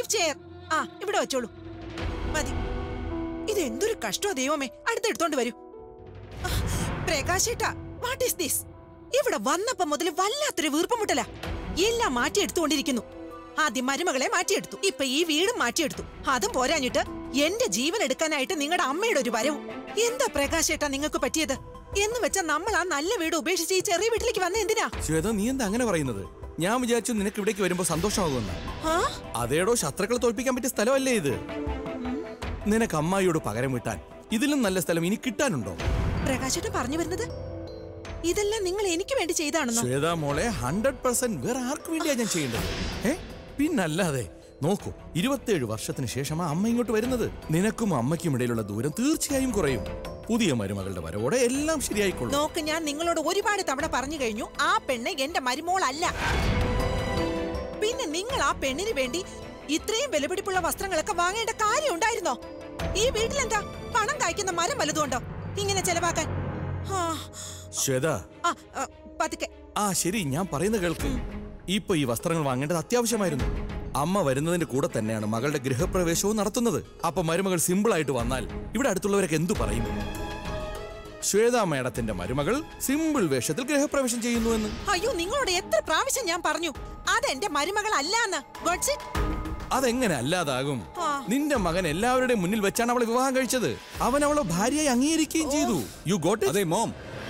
Leave chair ആ ഇവിടെ വെച്ചോളൂ മതി ഇത് എന്തൊരു കഷ്ടോ ദൈവമേ അടുത്തെടുത്തോണ്ട് വരൂ ആ, പ്രകാശേട്ടാ വാട്ട് ഈസ് ദിസ് ഇവിടെ വന്നപ്പോ മുതൽ വല്ലാത്തൊരു വീർപ്പുമുട്ടല എല്ലാം മാറ്റിയെടുത്തുകൊണ്ടിരിക്കുന്നു ആദ്യം മരുമകളെ മാറ്റിയെടുത്തു ഇപ്പൊ ഈ വീടും മാറ്റിയെടുത്തു അതും പോരാഞ്ഞിട്ട് എന്റെ ജീവൻ എടുക്കാനായിട്ട് നിങ്ങളുടെ അമ്മയുടെ ഒരു വരവും എന്താ പ്രകാശേട്ടാ നിങ്ങൾക്ക് പറ്റിയത് എന്ന് വെച്ചാ നമ്മൾ ആ നല്ല വീട് ഉപേക്ഷിച്ച് ഈ ചെറിയ വീട്ടിലേക്ക് വന്ന എന്തിനാ ശ്വേത നീ എന്താ അങ്ങനെ പറയുന്നത് ഞാൻ വിചാരിച്ചു നിനക്ക് ഇവിടേക്ക് വരുമ്പോ സന്തോഷമാകുമെന്ന് ആ അതേടോ ശത്രുക്കളെ തോൽപ്പിക്കാൻ പറ്റിയ സ്ഥലമല്ലേ ഇത് നിനക്ക് അമ്മായിയോട് പകരം വിട്ടാൻ ഇതിലും നല്ല സ്ഥലം ഇനി കിട്ടാനുണ്ടോ പ്രകാശേട്ടൻ പറഞ്ഞു വരുന്നത് ഇതെല്ലാം നിങ്ങൾ എനിക്ക് വേണ്ടി ചെയ്താണെന്നോ ശ്വേത മോളെ ഹൺഡ്രഡ് പെർസെന്റ് വേറെ ആർക്ക് വേണ്ടിയാ ഞാൻ ചെയ്യേണ്ടത് ഏ പിന്നല്ലാതെ നോക്കൂ ഇരുപത്തിയേഴ് വർഷത്തിന് ശേഷമാ അമ്മ ഇങ്ങോട്ട് വരുന്നത് നിനക്കും അമ്മയ്ക്കും ഇടയിലുള്ള ദൂരം തീർച്ചയായും കുറയും പുതിയ മരുമകളുടെ വരവോടെ എല്ലാം ശരിയായിക്കൊള്ളും നോക്ക് ഞാൻ നിങ്ങളോട് ഒരുപാട് തവണ പറഞ്ഞു കഴിഞ്ഞു ആ പെണ്ണ് എന്റെ മരുമോളല്ല പിന്നെ നിങ്ങൾ ആ പെണ്ണിന് വേണ്ടി ഇത്രയും വിലപിടിപ്പുള്ള വസ്ത്രങ്ങളൊക്കെ വാങ്ങേണ്ട കാര്യം ഉണ്ടായിരുന്നോ ഈ വീട്ടിലെന്താ പണം കായ്ക്കുന്ന മരം വലുതുണ്ടോ ഇങ്ങനെ ചെലവാക്കാൻ ആ, ശ്വേത ആ, ആ, പതുക്കെ ആ ശരി ഞാൻ പറയുന്ന കേൾക്ക് ഇപ്പൊ ഈ വസ്ത്രങ്ങൾ വാങ്ങേണ്ടത് അത്യാവശ്യമായിരുന്നു അമ്മ വരുന്നതിന്റെ കൂടെ തന്നെയാണ് മകളുടെ ഗൃഹപ്രവേശവും നടത്തുന്നത് അപ്പൊ മരുമകൾ സിമ്പിൾ ആയിട്ട് വന്നാൽ ഇവിടെ അടുത്തുള്ളവരൊക്കെ എന്തു പറയും ശ്വേത മേഡത്തിന്റെ മരുമകൾ സിമ്പിൾ വേഷത്തിൽ ഗൃഹപ്രവേശം ചെയ്യുന്നു എന്ന് അയ്യോ നിങ്ങളോട് എത്ര പ്രാവശ്യം ഞാൻ പറഞ്ഞു അതെന്റെ മരുമകൾ അല്ലാന്ന് Got it? അതെങ്ങനെ അല്ലാതാകും ആ. നിന്റെ മകൻ എല്ലാവരുടെയും മുന്നിൽ വെച്ചാണ് അവളെ വിവാഹം കഴിച്ചത് അവൻ അവളെ ഭാര്യയായി അംഗീകരിക്കുകയും ചെയ്തു യു ഗോട്ട് അതെ മോം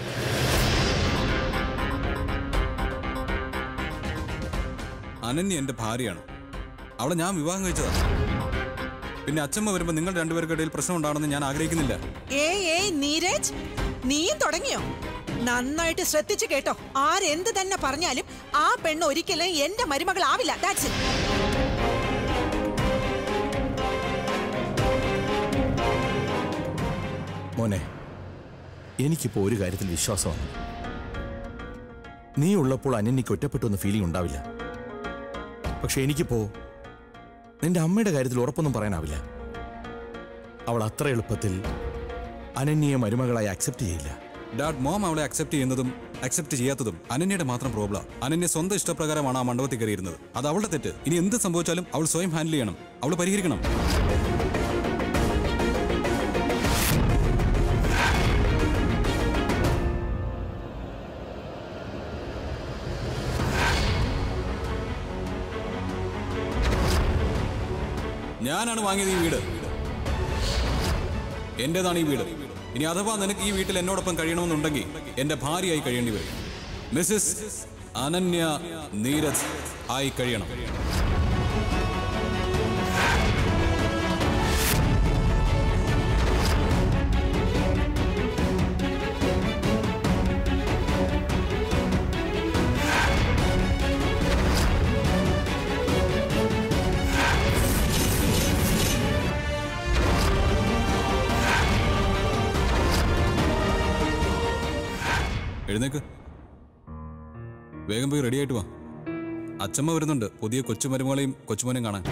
അനന്യ എന്റെ ഭാര്യയാണ് അവളെ ഞാൻ വിവാഹം കഴിച്ചതാ പിന്നെ അച്ഛമ്മ വരുമ്പോ നിങ്ങൾ രണ്ടുപേർക്കിടയിൽ പ്രശ്നം ഉണ്ടാവണമെന്ന് ഞാൻ ആഗ്രഹിക്കുന്നില്ല ഏയ് ഏയ് നീരജ് നീയും തുടങ്ങിയോ നന്നായിട്ട് ശ്രദ്ധിച്ചു കേട്ടോ ആരെന്ത് തന്നെ പറഞ്ഞാലും ആ പെണ്ണ് ഒരിക്കലും എന്റെ മരുമകളാവില്ല ദാറ്റ്സ് ഇറ്റ് മോനെ എനിക്കിപ്പോ ഒരു കാര്യത്തിൽ വിശ്വാസമാണ് നീ ഉള്ളപ്പോൾ അനന്യക്ക് ഒറ്റപ്പെട്ടു എന്ന ഫീലിംഗ് ഉണ്ടാവില്ല പക്ഷെ എനിക്കിപ്പോ നിന്റെ അമ്മയുടെ കാര്യത്തിൽ ഉറപ്പൊന്നും പറയാനാവില്ല അവൾ അത്ര എളുപ്പത്തിൽ അനന്യയെ മരുമകളായി അക്സെപ്റ്റ് ചെയ്യില്ല ഡാഡ് മോം അവളെ അക്സെപ്റ്റ് ചെയ്യുന്നതും അക്സെപ്റ്റ് ചെയ്യാത്തതും അനന്യയുടെ മാത്രം പ്രോബ്ലം അനന്യ സ്വന്തം ഇഷ്ടപ്രകാരമാണ് ആ മണ്ഡപത്തിൽ കയറിയിരുന്നത് അത് അവളുടെ തെറ്റ് ഇനി എന്ത് സംഭവിച്ചാലും അവൾ സ്വയം ഹാൻഡിൽ ചെയ്യണം അവൾ പരിഹരിക്കണം ഞാനാണ് വാങ്ങിയത് ഈ വീട് എന്റേതാണ് ഈ വീട് ഇനി അഥവാ നിനക്ക് ഈ വീട്ടിൽ എന്നോടൊപ്പം കഴിയണമെന്നുണ്ടെങ്കിൽ എന്റെ ഭാര്യയായി കഴിയേണ്ടി വരും മിസ്സിസ് അനന്യ നീരജ് ആയി കഴിയണം എഴുന്നേക്ക് വേഗം പോയി റെഡി ആയിട്ട് വാ അച്ചമ്മ വരുന്നുണ്ട് പുതിയ കൊച്ചുമരുമകളെയും കൊച്ചുമോനെയും കാണാൻ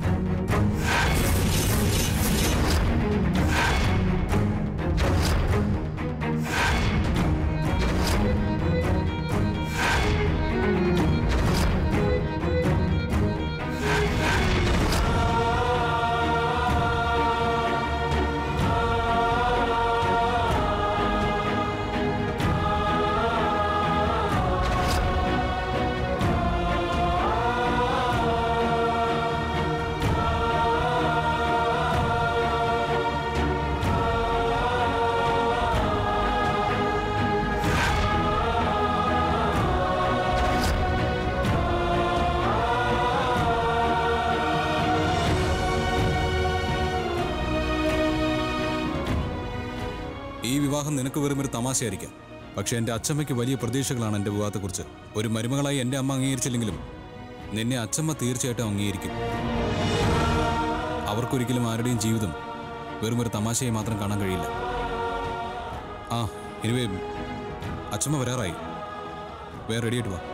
ഈ വിവാഹം നിനക്ക് വെറും ഒരു തമാശയായിരിക്കാം പക്ഷെ എൻ്റെ അച്ചമ്മയ്ക്ക് വലിയ പ്രതീക്ഷകളാണ് എൻ്റെ വിവാഹത്തെക്കുറിച്ച് ഒരു മരുമകളായി എൻ്റെ അമ്മ അംഗീകരിച്ചില്ലെങ്കിലും നിന്നെ അച്ചമ്മ തീർച്ചയായിട്ടും അംഗീകരിക്കും അവർക്കൊരിക്കലും ആരുടെയും ജീവിതം വെറും ഒരു തമാശയായി മാത്രം കാണാൻ കഴിയില്ല ആ എനിവേ അച്ചമ്മ വരാറായി വേറെ റെഡിയായിട്ട് വാ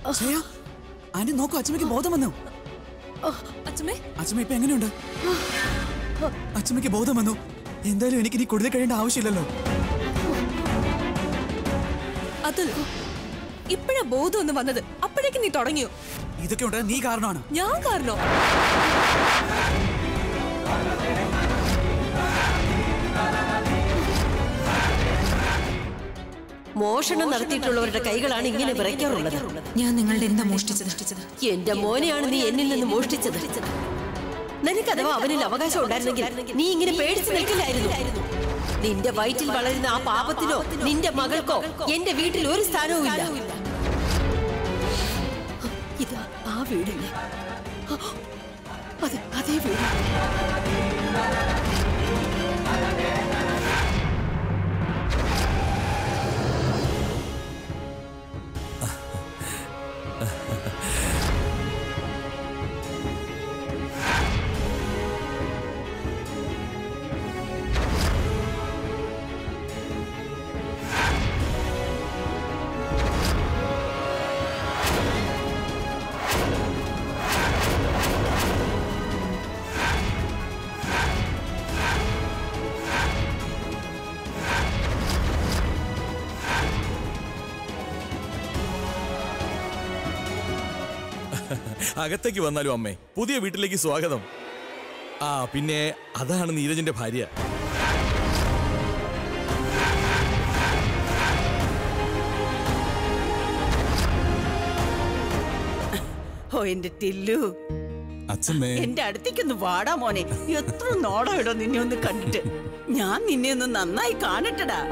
ശ്രേയ ആന്റി നോക്കൂ അച്ഛമ്മയ്ക്ക് ബോധം വന്നു അച്ഛമ്മേ അച്ഛമ്മ ഇപ്പൊ എങ്ങനെയുണ്ട് അച്ഛമ്മയ്ക്ക് ബോധം വന്നു എന്തായാലും എനിക്ക് ഇനി കൂടുതൽ കഴിയേണ്ട ആവശ്യമില്ലല്ലോ അത് ഇപ്പഴാ ബോധം ഒന്ന് വന്നത് അപ്പോഴേക്ക് നീ തുടങ്ങിയോ ഇതൊക്കെ ഉണ്ട് നീ കാരണമാണ് ഞാൻ കാരണോ മോഷണം നടത്തിയിട്ടുള്ളവരുടെ കൈകളാണ് ഇങ്ങനെ വിറയ്ക്കാറുള്ളത് ഞാൻ നിങ്ങളുടെ എന്താ മോഷ്ടിച്ചത് എന്റെ മോനെയാണ് നീ എന്നിൽ നിന്ന് മോഷ്ടിച്ചത് നിനക്ക് അഥവാ അവനിൽ അവകാശം ഉണ്ടായിരുന്നെങ്കിൽ നീ ഇങ്ങനെ പേടിച്ചു നിൽക്കില്ലായിരുന്നു നിന്റെ വയറ്റിൽ വളരുന്ന ആ പാപത്തിനോ നിന്റെ മകൾക്കോ എന്റെ വീട്ടിൽ ഒരു സ്ഥാനവും ഇല്ല ഇതാ ആ വീടല്ലേ അതെ അതേ വീട് അകത്തേക്ക് വന്നാലും അമ്മേ പുതിയ വീട്ടിലേക്ക് സ്വാഗതം ആ പിന്നെ അതാണ് നീരജിന്റെ ഭാര്യ ഓ എന്റെ ടില്ലു അച്ഛമ്മേ എന്റെ അടുത്തേക്കൊന്ന് വാടാ മോനെ എത്ര നോടായിടോ നിന്നെ ഒന്ന് കണ്ടിട്ട് ഞാൻ നിന്നെ ഒന്ന് നന്നായി കാണട്ടടാ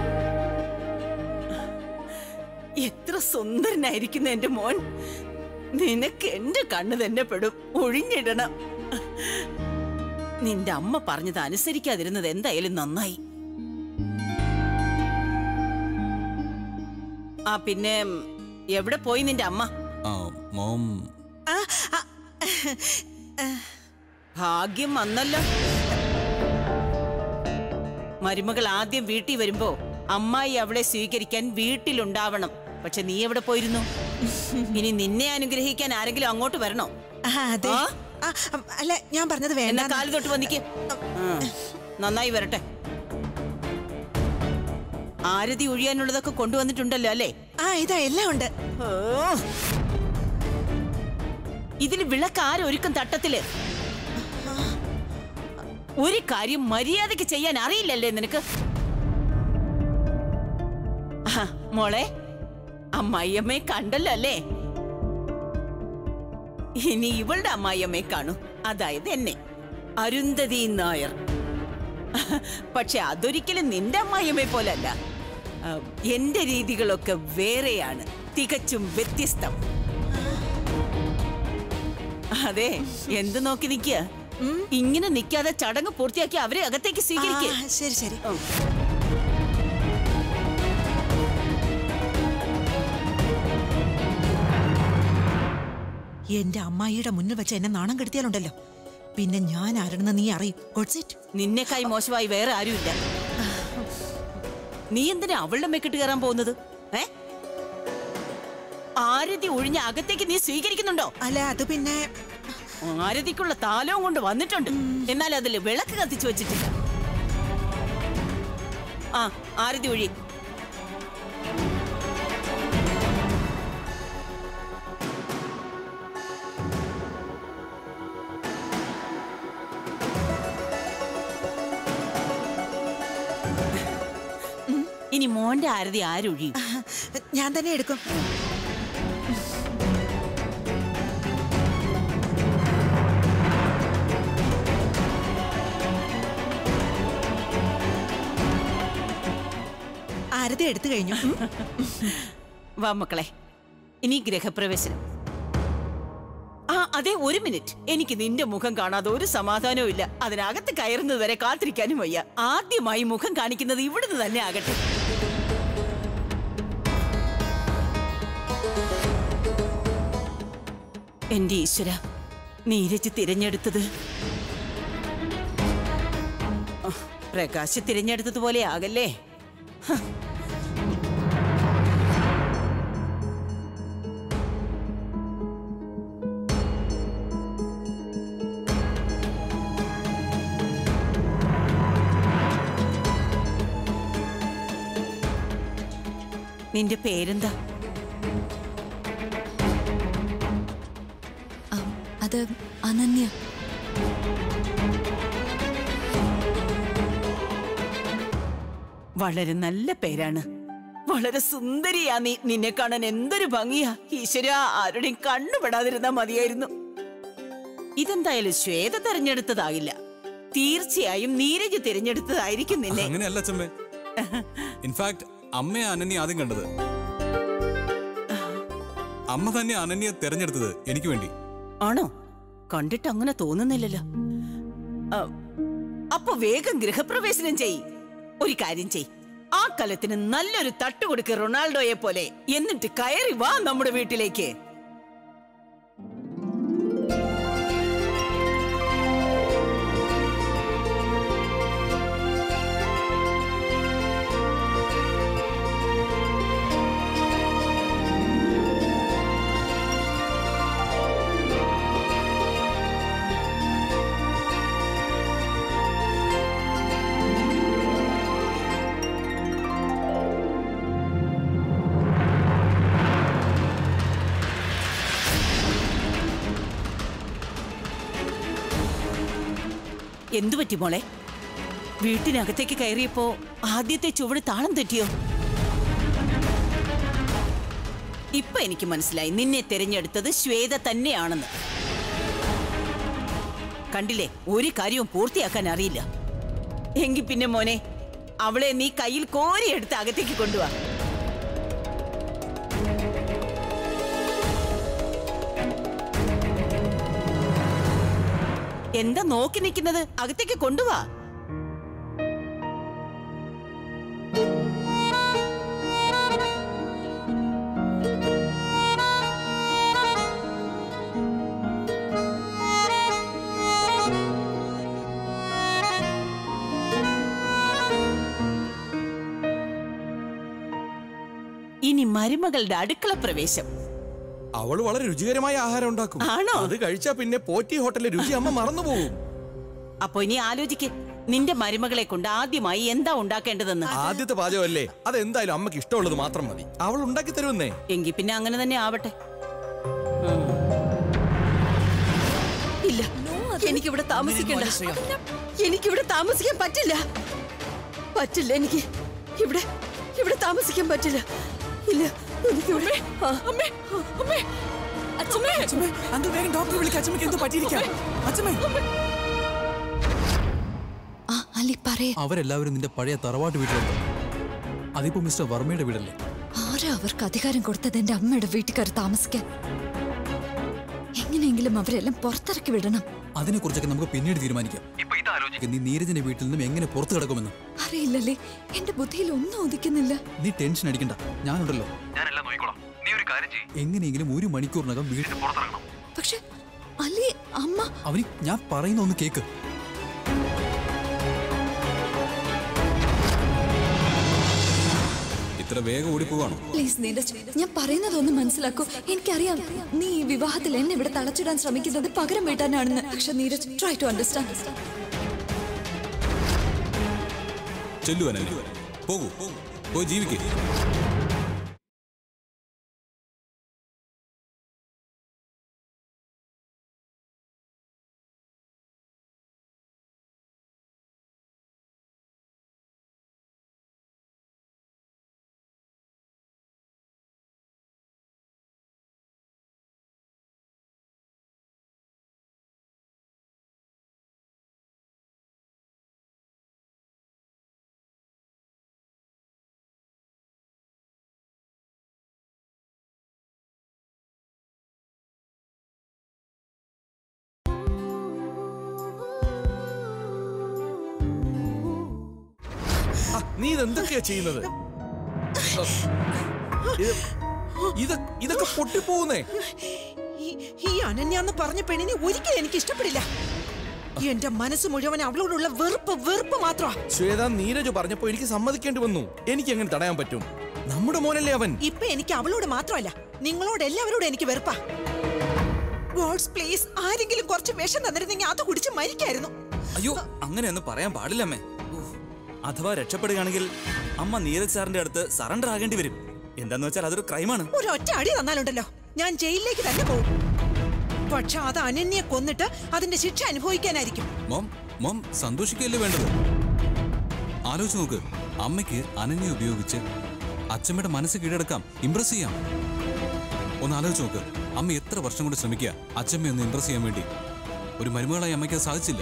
എത്ര സുന്ദരനായിരിക്കുന്നു എന്റെ മോൻ നിനക്ക് എന്റെ കണ്ണ് തന്നെ പെടും ഒഴിഞ്ഞിടണം നിന്റെ അമ്മ പറഞ്ഞത് അനുസരിക്കാതിരുന്നത് എന്തായാലും നന്നായി ആ പിന്നെ എവിടെ പോയി നിന്റെ അമ്മ ആ മോം ഭാഗ്യം വന്നല്ലോ മരുമകൾ ആദ്യം വീട്ടിൽ വരുമ്പോ അമ്മായി അവളെ സ്വീകരിക്കാൻ വീട്ടിലുണ്ടാവണം പക്ഷെ നീ എവിടെ പോയിരുന്നു ഇനി നിന്നെ അനുഗ്രഹിക്കാൻ ആരെങ്കിലും അങ്ങോട്ട് വരണോ ആ, അതെ ആ? ആ, ഉം, അല്ല ഞാൻ പറഞ്ഞത് എന്നെ വേണ്ട കാല് തൊട്ട് വന്നിക്ക് ആ, നന്നായി വരട്ടെ ആരതി ഒഴിയാനുള്ളതൊക്കെ കൊണ്ടുവന്നിട്ടുണ്ടല്ലോ അല്ലേ ആ ഇതാ എല്ലാം ഉണ്ട് ഓ ഇതിൽ വിളക്ക് ആരൊരുക്കും തട്ടത്തില് ഒരു കാര്യം മര്യാദക്ക് ചെയ്യാൻ അറിയില്ലല്ലേ നിനക്ക് ആ, മോളെ അമ്മായിയമ്മയെ കണ്ടല്ലോ അല്ലേ ഇനി ഇവളുടെ അമ്മായിയമ്മയെ കാണൂ അതായത് എന്നെ അരുന്ധതി നായർ പക്ഷെ അതൊരിക്കലും നിന്റെ അമ്മായിയമ്മയെ പോലല്ല ആ, എന്റെ രീതികളൊക്കെ വേറെയാണ് തികച്ചും വ്യത്യസ്തം അതെ എന്ത് നോക്കി നിക്കുക ഇങ്ങനെ നിൽക്കാതെ ചടങ്ങ് പൂർത്തിയാക്കി അവരെ അകത്തേക്ക് ആ, സ്വീകരിക്കുക ശരി ശരി എന്റെ അമ്മായിയുടെ മുന്നിൽ വെച്ച് എന്നെ നാണം കെടുത്തിയാലുണ്ടല്ലോ പിന്നെ ഞാൻ ആരാണെന്ന് നീ അറിയും ഗോഡ്സ് ഇറ്റ് നിന്നെക്കായി മോശമായി വേറെ ആരുമില്ല നീ എന്തിനാ അവളുടെ മെക്കിട്ട് കയറാൻ പോകുന്നത് ഏ ആരതി ഒഴിഞ്ഞ അകത്തേക്ക് നീ സ്വീകരിക്കുന്നുണ്ടോ അല്ല അത് പിന്നെ ആരതിക്കുള്ള താലവും കൊണ്ട് വന്നിട്ടുണ്ട് എന്നാൽ അതിൽ വിളക്ക് കത്തിച്ചു വെച്ചിട്ടില്ല ആ ആരതി ഒഴി ഇനി മോന്റെ ആരതി ആരൊഴിയും ഞാൻ തന്നെ എടുക്കും ആരതി എടുത്തു കഴിഞ്ഞു ഉം. വാ മക്കളെ ഇനി ഗ്രഹപ്രവേശനം ആ അതെ ഒരു മിനിറ്റ് എനിക്ക് നിന്റെ മുഖം കാണാതെ ഒരു സമാധാനവും ഇല്ല അതിനകത്ത് കയറുന്നത് വരെ കാത്തിരിക്കാനും വയ്യ ആദ്യമായി മുഖം കാണിക്കുന്നത് ഇവിടുന്ന് തന്നെ ആകട്ടെ എന്റെ ഈശ്വര നീരജ് തിരഞ്ഞെടുത്തത് ആ, പ്രകാശ് തിരഞ്ഞെടുത്തതുപോലെ ആകല്ലേ നിന്റെ പേരെന്താ ആ, അത് അനന്യ വളരെ നല്ല പേരാണ് വളരെ സുന്ദരിയാ നീ നിന്നെ കാണാൻ എന്തൊരു ഭംഗിയാ ഈശ്വര ആരുടെയും കണ്ണുപെടാതിരുന്നാ മതിയായിരുന്നു ഇതെന്തായാലും ശ്വേത തെരഞ്ഞെടുത്തതാകില്ല തീർച്ചയായും നീരജ് തിരഞ്ഞെടുത്തതായിരിക്കും നിന്നെ അങ്ങനെയല്ല അച്ഛമ്മേ ഇൻഫാക്ട് അമ്മയെ അനന്യ ആദ്യം കണ്ടത് അമ്മ തന്നെ അനന്യ തെരഞ്ഞെടുത്തത് എനിക്ക് വേണ്ടി ആണോ കണ്ടിട്ട് അങ്ങനെ തോന്നുന്നില്ലല്ലോ ആ, അപ്പൊ വേഗം ഗൃഹപ്രവേശനം ചെയ് ഒരു കാര്യം ചെയ് ആ കലത്തിന് നല്ലൊരു തട്ട് കൊടുക്ക് റൊണാൾഡോയെ പോലെ എന്നിട്ട് കയറി വാ നമ്മുടെ വീട്ടിലേക്ക് എന്തു പറ്റി മോളെ വീട്ടിനകത്തേക്ക് കയറിയപ്പോ ആദ്യത്തെ ചുവട് താളം തെറ്റിയോ ഇപ്പൊ എനിക്ക് മനസ്സിലായി നിന്നെ തിരഞ്ഞെടുത്തത് ശ്വേത തന്നെയാണെന്ന് കണ്ടില്ലേ ഒരു കാര്യവും പൂർത്തിയാക്കാൻ അറിയില്ല എങ്കി പിന്നെ മോനെ അവളെ നീ കയ്യിൽ കോരിയെടുത്ത് അകത്തേക്ക് കൊണ്ടുവാ എന്താ നോക്കി നിൽക്കുന്നത് അകത്തേക്ക് കൊണ്ടുവാ ഇനി മരുമകളുടെ അടുക്കള പ്രവേശം അവള് വളരെ രുചികരമായ ആഹാരം ഉണ്ടാക്കും ആണോ? അത് കഴിച്ചാ പിന്നെ പോറ്റി ഹോട്ടലിലെ രുചി അമ്മ മറന്നുപോകും അപ്പൊ ഇനി ആലോചിക്ക് നിന്റെ മരുമകളെ കൊണ്ട് ആദ്യമായി എന്താ ഉണ്ടാക്കേണ്ടതെന്ന് ആദ്യത്തെ പാചകമല്ലേ അതെന്തായാലും അമ്മക്ക് ഇഷ്ടമുള്ളത് മാത്രം മതി അവൾ ഉണ്ടാക്കി തരുമെന്നേ എങ്കിൽ പിന്നെ അങ്ങനെ തന്നെ ആവട്ടെ ഇല്ല എനിക്കിവിടെ താമസിക്കണ്ട എനിക്കിവിടെ താമസിക്കാൻ പറ്റില്ല പറ്റില്ല എനിക്ക് ഇവിടെ ഇവിടെ താമസിക്കാൻ പറ്റില്ല ഇല്ല എനിക്കിവിടെ ആ, അമ്മേ അമ്മേ അച്ഛമ്മേ അച്ഛമ്മേ അങ്കിൾ വേഗം ഡോക്ടറെ വിളിക്ക് അച്ഛമ്മയ്ക്ക് എന്തോ പറ്റിയിരിക്കാം അച്ഛമ്മേ ആ അലി പറയേ അവരെല്ലാവരും നിന്റെ പഴയ തറവാട്ട് വീട്ടിലുണ്ട് അതിപ്പോ മിസ്റ്റർ വർമ്മയുടെ വീടല്ലേ ആരാ അവർക്ക് അധികാരം കൊടുത്തത് എന്റെ അമ്മയുടെ വീട്ടുകാർ താമസിക്കാൻ എങ്ങനെയെങ്കിലും അവരെല്ലാം പുറത്തിറക്കി വിടണം അതിനെ കുറിച്ചൊക്കെ നമുക്ക് പിന്നീട് തീരുമാനിക്കാം നീ നീരജിന്റെ വീട്ടിൽ നിന്നും എങ്ങനെ പുറത്തു കിടക്കുമെന്ന് അറിയില്ലല്ലേ എന്റെ ബുദ്ധിയിൽ ഒന്നും ഉദിക്കുന്നില്ല നീ ടെൻഷൻ അടിക്കണ്ട ഞാനുണ്ടല്ലോ എങ്ങനെയെങ്കിലും ഒരു മണിക്കൂറിനകം വീട്ടിൽ പക്ഷെ അലി അമ്മ അവന് ഞാൻ പറയുന്ന ഒന്ന് കേക്ക് ഇത്ര വേഗം ഓടിപ്പോവാണോ പ്ലീസ് നീരജ് ഞാൻ പറയുന്നതൊന്ന് മനസ്സിലാക്കൂ എനിക്കറിയാം നീ ഈ വിവാഹത്തിൽ എന്നെ ഇവിടെ തളച്ചിടാൻ ശ്രമിക്കുന്നത് പകരം വീട്ടാനാണെന്ന് പക്ഷെ നീരജ് ട്രൈ ടു അണ്ടർസ്റ്റാൻഡ് ചെല്ലുവനെ പോകൂ പോയി ജീവിക്കേ ആ, നീ ഇതെന്തൊക്കെയാ ചെയ്യുന്നത് ഇത് ഇത് ഇതൊക്കെ പൊട്ടിപ്പോകുന്നേ ഈ- ഈ അനന്യ എന്ന് പറഞ്ഞ പെണ്ണിനെ ഒരിക്കലും എനിക്ക് ഇഷ്ടപ്പെടില്ല എന്റെ മനസ്സ് മുഴുവൻ അവളോടുള്ള വെറുപ്പ് വെറുപ്പ് മാത്രമാ ശ്വേത നീരജ് പറഞ്ഞപ്പോ എനിക്ക് സമ്മതിക്കേണ്ടി വന്നു എനിക്ക് എങ്ങനെ തടയാൻ പറ്റും നമ്മുടെ മോനല്ലേ അവൻ ഇപ്പൊ എനിക്ക് അവളോട് മാത്രമല്ല നിങ്ങളോട് എല്ലാവരോടും എനിക്ക് വെറുപ്പാ ഗോഡ്സ് പ്ലീസ് ആരെങ്കിലും കുറച്ച് വിഷം തന്നിരുന്നെങ്കിൽ അത് കുടിച്ച് മരിക്കായിരുന്നു അയ്യോ അങ്ങനെയൊന്നും പറയാൻ പാടില്ലമ്മേ ഉഫ്. അഥവാ രക്ഷപ്പെടുകയാണെങ്കിൽ അമ്മ നീരജ് സാറിന്റെ അടുത്ത് സറണ്ടർ ആകേണ്ടി വരും എന്താന്ന് വെച്ചാൽ അതൊരു ക്രൈമാണ് ഒരു ഒറ്റ അടി തന്നാലുണ്ടല്ലോ ഞാൻ ജയിലിലേക്ക് തന്നെ പോകും പക്ഷെ അത് അനന്യെ കൊന്നിട്ട് അതിന്റെ ശിക്ഷ അനുഭവിക്കാനായിരിക്കും മോം മോം സന്തോഷിക്കുകയല്ലേ വേണ്ടത് ആലോചിച്ച് നോക്ക് അമ്മയ്ക്ക് അനന്യ ഉപയോഗിച്ച് അച്ഛമ്മയുടെ മനസ്സ് കീഴടക്കാം ഇംപ്രസ് ചെയ്യാം ഒന്ന് ആലോചിച്ച് നോക്ക് അമ്മ എത്ര വർഷം കൊണ്ട് ശ്രമിക്കുക അച്ഛമ്മയെ ഒന്ന് ഇംപ്രസ് ചെയ്യാൻ വേണ്ടി ഒരു മരുമകളായി അമ്മയ്ക്ക് അത് സാധിച്ചില്ല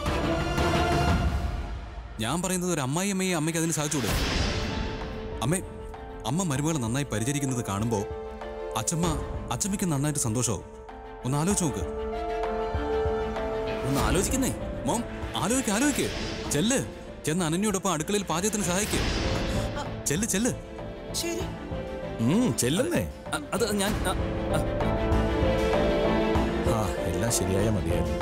ഞാൻ പറയുന്നത് ഒരു അമ്മായി അമ്മയെ അമ്മയ്ക്ക് അതിന് സാധിച്ചുകൂടെ അമ്മേ അമ്മ മരുമകളെ നന്നായി പരിചരിക്കുന്നത് കാണുമ്പോൾ അച്ഛമ്മ അച്ഛമ്മയ്ക്ക് നന്നായിട്ട് സന്തോഷമാവും ഒന്ന് ആലോചിച്ച് നോക്ക് ഒന്ന് ആലോചിക്കുന്നേ മോം ആലോചിക്ക് ആലോചിക്ക് ചെല്ല് ചെന്ന് അനന്യോടൊപ്പം അടുക്കളയിൽ പാചകത്തിന് സഹായിക്ക് ചെല്ല് ചെല്ല് ശരി ഉം, ചെല്ലുന്നേ അ- അത് ഞാൻ അ- അ- ആ എല്ലാം ശരിയായ മതിയായിരുന്നു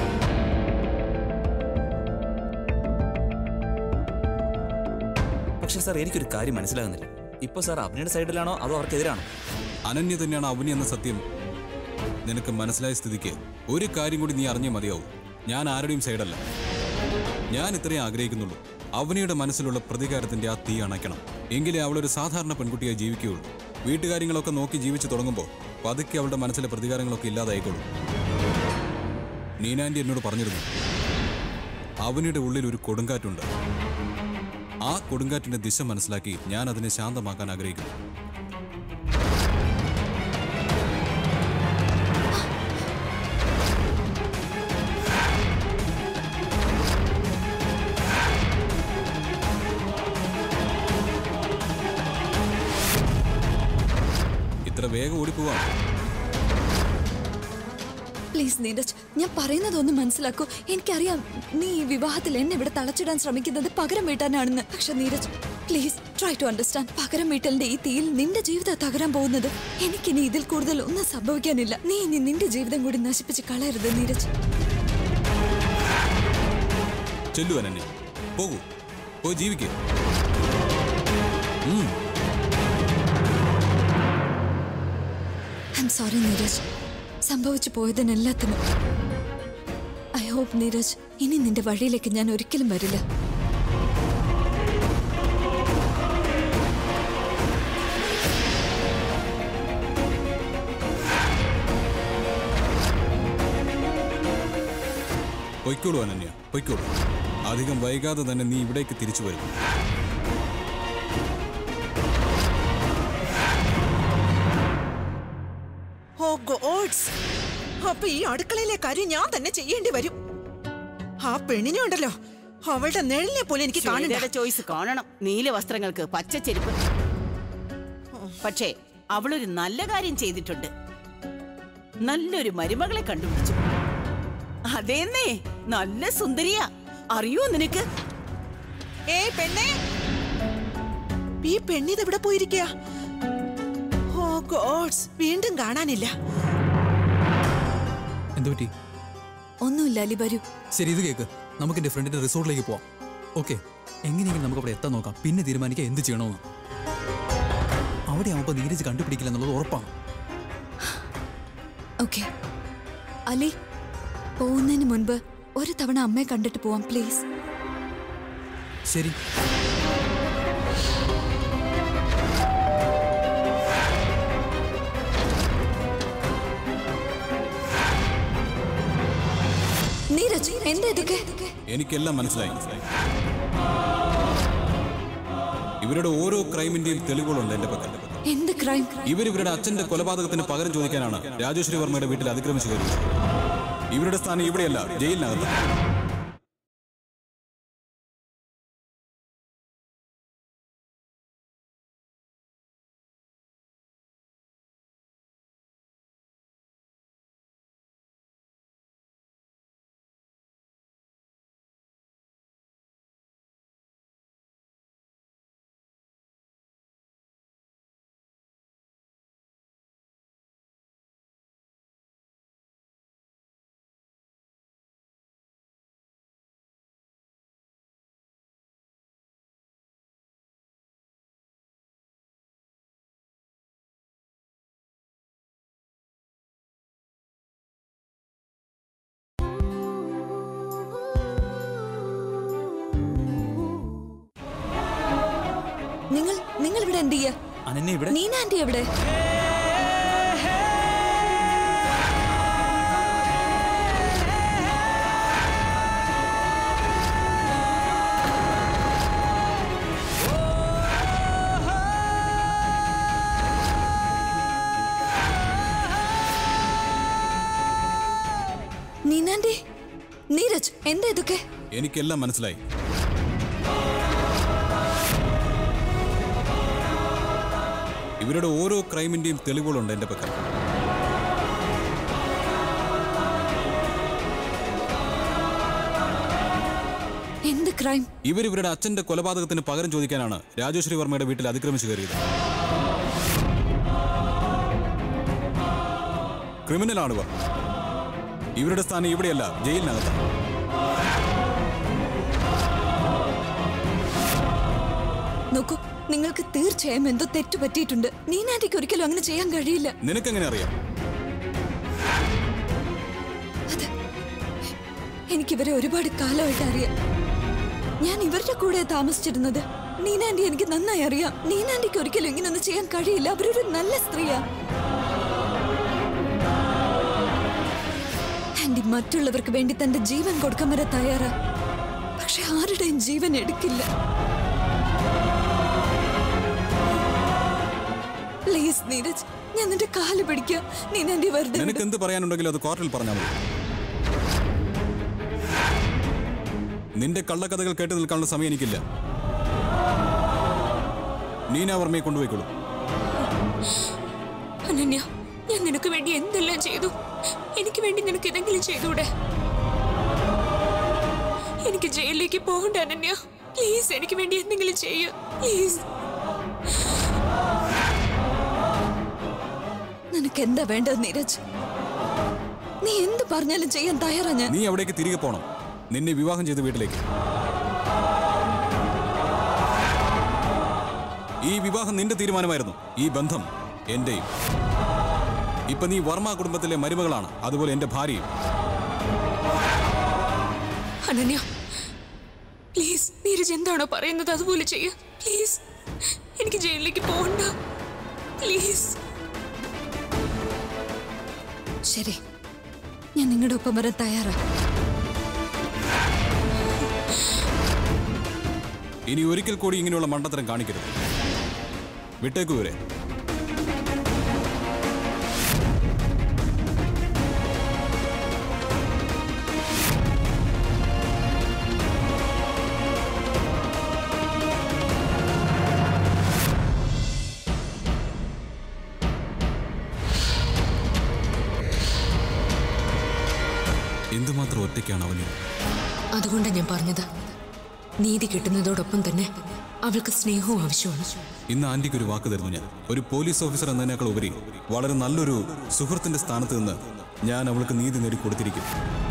പക്ഷേ സാർ എനിക്കൊരു കാര്യം മനസ്സിലാകുന്നില്ല ഇപ്പൊ സാർ അവനിയുടെ സൈഡിലാണോ അതോ അവർക്കെതിരാണോ അനന്യ തന്നെയാണ് അവനി എന്ന സത്യം നിനക്ക് മനസ്സിലായ സ്ഥിതിക്ക് ഒരു കാര്യം കൂടി നീ അറിഞ്ഞേ മതിയാവും ഞാൻ ആരുടെയും സൈഡല്ല ഞാൻ ഇത്രയും ആഗ്രഹിക്കുന്നുള്ളൂ അവനിയുടെ മനസ്സിലുള്ള പ്രതികാരത്തിന്റെ ആ തീ അണയ്ക്കണം എങ്കിലേ അവളൊരു സാധാരണ പെൺകുട്ടിയായി ജീവിക്കുകയുള്ളൂ വീട്ടുകാര്യങ്ങളൊക്കെ നോക്കി ജീവിച്ചു തുടങ്ങുമ്പോൾ പതുക്കെ അവളുടെ മനസ്സിലെ പ്രതികാരങ്ങളൊക്കെ ഇല്ലാതായിക്കോളും നീനാൻറ്റി എന്നോട് പറഞ്ഞിരുന്നു അവനിയുടെ ഉള്ളിൽ ഒരു കൊടുങ്കാറ്റുണ്ട് ആ കൊടുങ്കാറ്റിന്റെ ദിശ മനസ്സിലാക്കി ഞാൻ അതിനെ ശാന്തമാക്കാൻ ആഗ്രഹിക്കുന്നു ഇത്ര വേഗം ഓടിപ്പോവാം പ്ലീസ് നീരജ് ഞാൻ പറയുന്നതൊന്ന് മനസ്സിലാക്കൂ എനിക്കറിയാം നീ ഈ വിവാഹത്തിൽ എന്നെ ഇവിടെ തളച്ചിടാൻ ശ്രമിക്കുന്നത് പകരം വീട്ടാനാണെന്ന് പക്ഷെ Neeraj please try to understand പകരം വീട്ടലിന്റെ ഈ തീയിൽ നിന്റെ ജീവിതം തകരാൻ പോകുന്നത് എനിക്കിനി ഇതിൽ കൂടുതൽ ഒന്നും സംഭവിക്കാനില്ല നീ ഇനി നിന്റെ ജീവിതം കൂടി നശിപ്പിച്ച് കളയരുത് നീരജ് ചെല്ലു അനന്യ പോകൂ പോയി ജീവിക്കുക ഐ എം സോറി നീരജ് സംഭവിച്ചു പോയതിനെല്ലാത്തിനും ഐ ഹോപ്പ് നീരജ് ഇനി നിന്റെ വഴിയിലേക്ക് ഞാൻ ഒരിക്കലും വരില്ല പൊയ്ക്കോളൂ അനന്യ പൊയ്ക്കോളൂ അധികം വൈകാതെ തന്നെ നീ ഇവിടേക്ക് തിരിച്ചു വരും ഓ ഗോഡ്സ് അപ്പൊ ഈ അടുക്കളയിലെ കാര്യം ഞാൻ തന്നെ ചെയ്യേണ്ടി വരും ആ പെണ്ണിനെ ഉണ്ടല്ലോ അവളുടെ നിഴലിനെ പോലെ എനിക്ക് കാണണ്ട ശ്വേതയുടെ ചോയ്സ് കാണണം നീല വസ്ത്രങ്ങൾക്ക് പച്ച ചെരുപ്പ് പക്ഷേ അവളൊരു നല്ല കാര്യം ചെയ്തിട്ടുണ്ട് നല്ലൊരു മരുമകളെ കണ്ടുപിടിച്ചു അതേന്നേ നല്ല സുന്ദരിയാ അറിയോ നിനക്ക് ഏയ് പെണ്ണേ ഈ പെണ്ണിത് എവിടെ പോയിരിക്കുക ഓ ഗോഡ്സ് വീണ്ടും കാണാനില്ല എന്തു പറ്റി ഒന്നുമില്ല അലി വരൂ ശരി ഇത് കേക്ക് നമുക്ക് എന്റെ ഫ്രണ്ടിന്റെ റിസോർട്ടിലേക്ക് പോവാം ഓക്കെ എങ്ങനെയെങ്കിലും നമുക്ക് അവിടെ എത്താൻ നോക്കാം പിന്നെ തീരുമാനിക്കാം എന്ത് ചെയ്യണമെന്ന് അവിടെ ആവുമ്പോൾ നീരജ് കണ്ടുപിടിക്കില്ല എന്നുള്ളത് ഉറപ്പാണ് ഓക്കെ അലി പോകുന്നതിന് മുൻപ് ഒരു തവണ അമ്മയെ കണ്ടിട്ട് പോവാം പ്ലീസ് ശരി നീരജ് എന്താ ഇതൊക്കെ എനിക്കെല്ലാം മനസ്സിലായി ഇവരുടെ ഓരോ ക്രൈമിന്റെയും തെളിവുകളുണ്ട് എന്റെ പക്കൽ എന്ത് ക്രൈം ഇവർ ഇവരുടെ അച്ഛന്റെ കൊലപാതകത്തിന് പകരം ചോദിക്കാനാണ് രാജേശ്വരി വർമ്മയുടെ വീട്ടിൽ അതിക്രമിച്ചു കയറിയത് ഇവരുടെ സ്ഥാനം ഇവിടെയല്ല ജയിലിനകത്ത് നിങ്ങൾ നിങ്ങൾ ഇവിടെ എന്ത് ചെയ്യാ അനന്യ ഇവിടെ നീന ആന്റി എവിടെ നീനാന്റി നീരജ് എന്താ ഇതൊക്കെ എനിക്കെല്ലാം മനസ്സിലായി ഇവരുടെ ഓരോ ക്രൈമിന്റെയും തെളിവുകളുണ്ട് എന്റെ പക്കൽ എന്ത് ക്രൈം ഇവർ ഇവരുടെ അച്ഛന്റെ കൊലപാതകത്തിന് പകരം ചോദിക്കാനാണ് രാജേശ്വരി വർമ്മയുടെ വീട്ടിൽ അതിക്രമിച്ചു കയറിയത് ക്രിമിനലാണ് ഇവർ ഇവരുടെ സ്ഥാനം ഇവിടെയല്ല ജയിലിനകത്താണ് നോക്കൂ നിങ്ങൾക്ക് തീർച്ചയായും എന്തോ തെറ്റ് പറ്റിയിട്ടുണ്ട് നീനാന്റിക്ക് ഒരിക്കലും അങ്ങനെ ചെയ്യാൻ കഴിയില്ല നിനക്കെങ്ങനെ അറിയാം അതെ എനിക്കിവരെ ഒരുപാട് കാലമായിട്ട് അറിയാം ഞാൻ ഇവരുടെ കൂടെ താമസിച്ചിരുന്നത് നീനാന്റി എനിക്ക് നന്നായി അറിയാം നീനാന്റിക്ക് ഒരിക്കലും ഇങ്ങനൊന്നും ചെയ്യാൻ കഴിയില്ല അവരൊരു നല്ല സ്ത്രീയാ ആന്റി മറ്റുള്ളവർക്ക് വേണ്ടി തന്റെ ജീവൻ കൊടുക്കാൻ വരെ തയ്യാറാ പക്ഷെ ആരുടെയും ജീവൻ എടുക്കില്ല പ്ലീസ് നീരജ് ഞാൻ നിന്റെ കാല് പിടിക്കാം നീനാന്റി വെറുതെ വിട്. നിനക്ക് എന്ത് പറയാനുണ്ടെങ്കിലും അത് കോർട്ടിൽ പറഞ്ഞാൽ മതി നിന്റെ കള്ളക്കഥകൾ കേട്ട് നിൽക്കാനുള്ള സമയം എനിക്കില്ല നീന വർമ്മയെ കൊണ്ടുപോയിക്കോളൂ അനന്യ ഞാൻ നിനക്ക് വേണ്ടി എന്തെല്ലാം ചെയ്തു എനിക്ക് വേണ്ടി നിനക്ക് ഇതെങ്കിലും ചെയ്തൂടെ എനിക്ക് ജയിലിലേക്ക് പോകണ്ട അനന്യ പ്ലീസ് എനിക്ക് വേണ്ടി എന്തെങ്കിലും ചെയ്യൂ പ്ലീസ് നിനക്ക് എന്താ വേണ്ടത് നീരജ് നീ എന്ത് പറഞ്ഞാലും ചെയ്യാൻ തയ്യാറാ ഞാൻ നീ അവിടേക്ക് തിരികെ പോണം നിന്നെ വിവാഹം ചെയ്ത വീട്ടിലേക്ക് ഈ വിവാഹം നിന്റെ തീരുമാനമായിരുന്നു ഈ ബന്ധം എന്റെയും ഇപ്പൊ നീ വർമ്മ കുടുംബത്തിലെ മരുമകളാണ് അതുപോലെ എന്റെ ഭാര്യയും അനന്യ പ്ലീസ് നീരജ് എന്താണോ പറയുന്നത് അതുപോലെ ചെയ്യ പ്ലീസ് എനിക്ക് ജയിലിലേക്ക് പോകണ്ട പ്ലീസ് ശരി ഞാൻ നിങ്ങളുടെ ഒപ്പം വരാൻ തയ്യാറാ ഇനി ഒരിക്കൽ കൂടി ഇങ്ങനെയുള്ള മണ്ടത്തരം കാണിക്കരുത് വിട്ടേക്കു ഇവരെ എന്തുമാത്രം ഒറ്റയ്ക്കാണ് അവന് അതുകൊണ്ടാണ് ഞാൻ പറഞ്ഞത് നീതി കിട്ടുന്നതോടൊപ്പം തന്നെ അവൾക്ക് സ്നേഹവും ആവശ്യമാണ് ഇന്ന് ആന്റിക്ക് ഒരു വാക്ക് തരുന്നു ഞാൻ ഒരു പോലീസ് ഓഫീസർ എന്നതിനേക്കാൾ ഉപരി വളരെ നല്ലൊരു സുഹൃത്തിന്റെ സ്ഥാനത്ത് നിന്ന് ഞാൻ അവൾക്ക് നീതി നേടിക്കൊടുത്തിരിക്കും